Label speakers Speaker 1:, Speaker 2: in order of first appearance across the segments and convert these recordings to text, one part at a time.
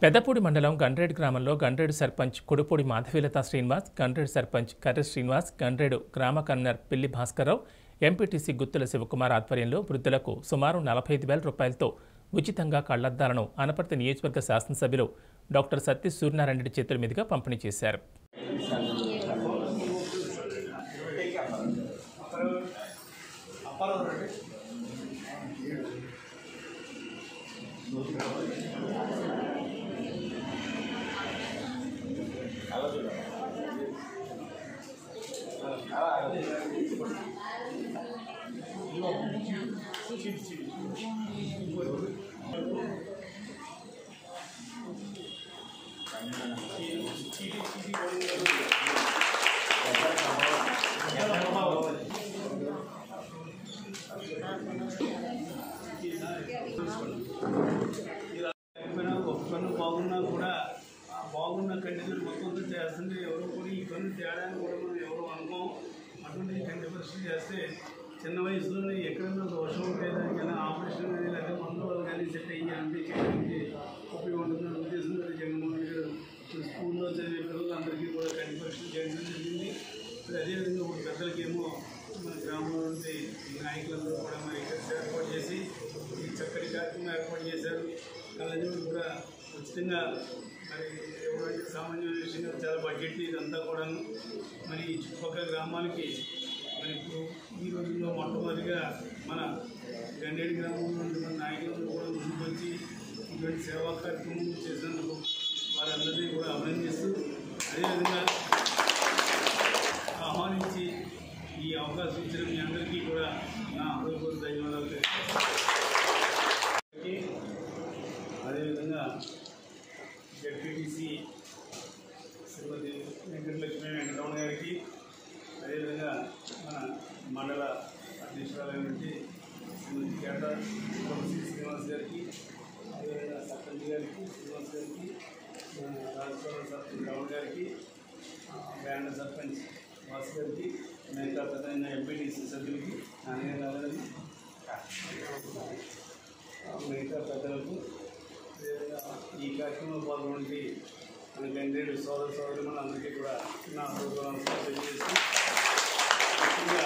Speaker 1: పెద్దపూడి మండలం గండ్రేడు గ్రామంలో గండ్రేడు సర్పంచ్ కుడుపూడి మాధవీలత శ్రీనివాస్ గండ్రేడు సర్పంచ్ కర్ర శ్రీనివాస్ గండ్రేడు గ్రామ కన్వీనర్ పిల్లి భాస్కర్రావు ఎంపీటీసీ గుత్తుల శివకుమార్ ఆధ్వర్యంలో వృద్ధులకు సుమారు నలభై ఐదు వేల రూపాయలతో ఉచితంగా కళ్లద్దాలను అనపర్తి నియోజకవర్గ శాసనసభ్యులు డాక్టర్ సత్తి సూర్యనారాయణ రెడ్డి చేతుల మీదుగా పంపిణీ చేశారు
Speaker 2: లేకపోయినా ఒక పన్ను బాగున్నా కూడా ఆ బాగున్న కండిషన్ మొత్తం చేస్తుంటే ఎవరు కూడా ఈ పన్ను తేడాన్ని కూడా మనం ఎవరు అనుకోం అటువంటి కంటి పరిస్థితి చేస్తే చిన్న వయసులోనే ఎక్కడైనా దోషం ఉంటే దానికైనా ఆపరేషన్ కానీ లేదా మందులు కానీ సెట్ అయ్యి అందించడానికి ఉపయోగం ఉంటుందని ఉద్దేశంతో జగన్మోహన్ రెడ్డి గారు ఇప్పుడు స్కూల్లో చదివే పిల్లలందరికీ కూడా కంటి పరీక్షలు చేయడం జరిగింది మరి అదేవిధంగా ఇప్పుడు పెద్దలకేమో మన గ్రామంలో ఉండే ఈ నాయకులందరూ కూడా మరి ఇక్కడ ఏర్పాటు చేసి ఈ చక్కటి కార్యక్రమం ఏర్పాటు చేశారు కళ్ళజోడు కూడా ఉచితంగా మరి ఎవరైతే సామాన్యమైన విషయం కాదు, చాలా బడ్జెట్ ఇదంతా కూడా మరి ఈ చుట్టుపక్కల గ్రామాలకి మరి ఇప్పుడు ఈ రోజుల్లో మొట్టమొదటిగా మన గండేడి గ్రామంలో ఉన్న నాయకులను కూడా ముందుకు వచ్చి ఇటువంటి సేవా కార్యక్రమం చేసినందుకు వారందరినీ కూడా అభినందిస్తూ అదేవిధంగా ఆహ్వానించి ఈ అవకాశం ఇచ్చిన మీ అందరికీ కూడా నా హృదయపూర్వక ధన్యవాదాలు తెలియజేస్తున్నాను. అదేవిధంగా జడ్పీటీసీ శ్రీమతి వెంకటలక్ష్మి వెంకటరమణ గారికి అదేవిధంగా మన మండల అధ్యక్షురాలైనటువంటి శ్రీమతి కేట తులసి శ్రీనివాస్ గారికి అదేవిధంగా సర్పంచ్ గారికి శ్రీనివాస్ గారికి మన రాజస్థాన్ సర్పంచ్ రమణ గారికి ఆ, బ్యాండ్ సర్పంచ్ వాసు గారికి మిగతా పెద్ద ఎంపీటీసీ సభ్యులకి నాన్నగారు గారికి ఆ, మిగతా పెద్దలకు అదేవిధంగా ఈ కార్యక్రమంలో పాల్గొంటే మన గండేడు సోదర సోదరి అందరికీ కూడా నా హృదయం తెలియజేస్తూ ముఖ్యంగా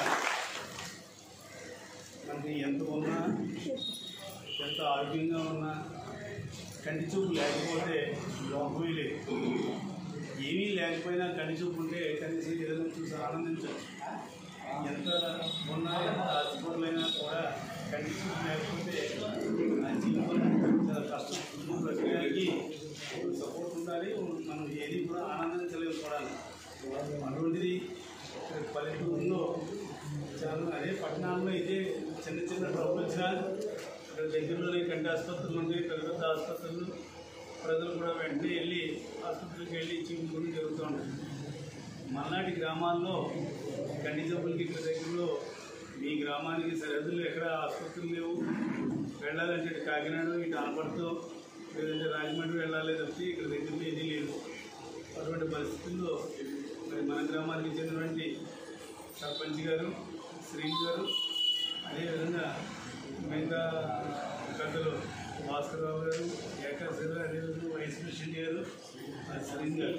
Speaker 2: మనకి ఎంత ఉన్నా ఎంత ఆరోగ్యంగా ఉన్నా కంటి చూపు లేకపోతే లోపమే లేదు ఏమీ లేకపోయినా కంటి చూపు ఉంటే కనీసం ఏదైనా చూసి ఆనందించవచ్చు ఎంత ఉన్నా ఎంత ఆస్తిపరులైనా కూడా కంటి చూపు లేకపోతే ఆ జీవితం చాలా కష్టం ప్రక్రియకి సపోర్ట్ ఉండాలి మనం ఏది కూడా ఆనందించలేము కూడా అటువంటిది ఇక్కడ పల్లెటూరులో చాలా అదే పట్టణాల్లో అయితే చిన్న చిన్న ట్రబుల్ వచ్చినా ఇక్కడ దగ్గరలోనే కంటి ఆసుపత్రులు ఉంటాయి పెద్ద పెద్ద ఆసుపత్రులు ప్రజలు కూడా వెంటనే వెళ్ళి ఆసుపత్రికి వెళ్ళి చూపించుకుని జరుగుతూ ఉంటాయి మల్నాటి గ్రామాల్లో కంటి జబ్బులకి ఇక్కడ దగ్గరలో మీ గ్రామానికి సరిహద్దులు ఎక్కడ ఆసుపత్రులు లేవు వెళ్ళాలంటే ఇటు కాకినాడ ఇటు ఆనపడుతూ లేదంటే రాజమండ్రి వెళ్ళాలి తప్పితే ఇక్కడ దగ్గరలో ఏదీ లేదు అటువంటి పరిస్థితుల్లో మరి మన గ్రామానికి చెందినటువంటి సర్పంచ్ గారు శ్రీని గారు అదేవిధంగా మిగతా పెద్దలు భాస్కర్రావు గారు ఏకాశ్ గారు అదేవిధంగా వైస్ ప్రెసిడెంట్ గారు ఆ శ్రీని గారు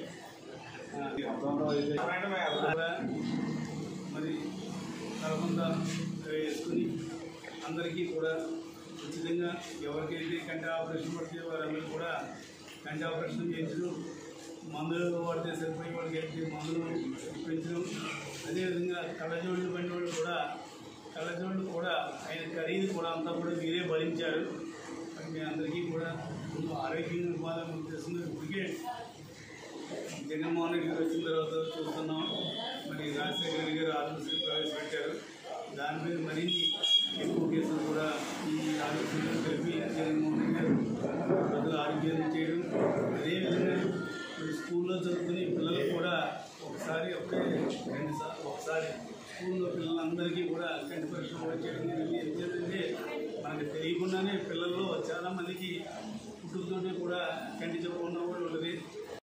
Speaker 2: కూడా మరి తలకొంద వేసుకుని అందరికీ కూడా ఉచితంగా ఎవరికైతే కంటి ఆపరేషన్ పడితే వారందరూ కూడా కంటి ఆపరేషన్ చేయించడం మందులు వాడితే సరిపోయి వాళ్ళకి అయితే మందులు ఇప్పించడం అదేవిధంగా కళ్ళజోళ్ళు పడిన వాళ్ళు కూడా కళ్ళజోళ్ళు కూడా ఆయన ఖరీదు కూడా అంతా కూడా మీరే భరించారు మరి మీ అందరికీ కూడా ఆరోగ్యంగా ఇవ్వాలని ఉద్దేశంతో ఇప్పటికే జగన్మోహన్ రెడ్డి గారు వచ్చిన తర్వాత చూస్తున్నాం మరి రాజశేఖర రెడ్డి గారు ఆరోగ్యశ్రీ ప్రవేశపెట్టారు దాని మీద మరిన్ని ఎక్కువ కేసులు కూడా ఈ ఆరోగ్యశ్రీలో కలిపి జగన్మోహన్ రెడ్డి గారు ప్రజలు ఆరోగ్యాన్ని చేయడం అదేవిధంగా మరి స్కూల్లో చదువుకునే పిల్లలు కూడా ఒకసారి ఒకే రెండు సార్లు ఒకసారి స్కూల్లో పిల్లలందరికీ కూడా కంటి పరీక్ష కూడా చేయడం జరిగింది ఎందుకంటే మనకు తెలియకుండానే పిల్లల్లో చాలామందికి పుట్టుకతోనే కూడా కంటి జబ్బు ఉన్న వాళ్ళు ఉన్నది